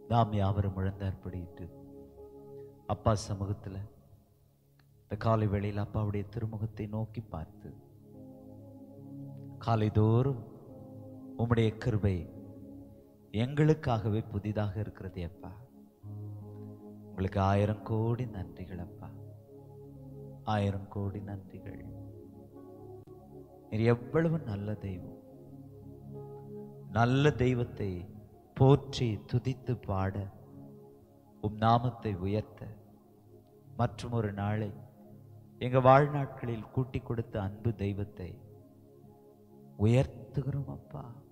நாம் யாவரும் முழந்தாற்படியிட்டு அப்பா சமூகத்துல இந்த காலை வேளையில் அப்பாவுடைய திருமுகத்தை நோக்கி பார்த்து காலைதோறும் உம்முடைய கிருபை எங்களுக்காகவே புதிதாக இருக்கிறது அப்பா உங்களுக்கு ஆயிரம் கோடி நன்றிகள் அப்பா ஆயிரம் கோடி நன்றிகள் நீர் எவ்வளவு நல்ல தெய்வம் நல்ல தெய்வத்தை போற்றி துதித்து பாட உம் நாமத்தை உயர்த்த மற்றும் ஒரு நாளை எங்க வாழ்நாட்களில் கூட்டி கொடுத்த அன்பு தெய்வத்தை உயர்த்துகிறோம் அப்பா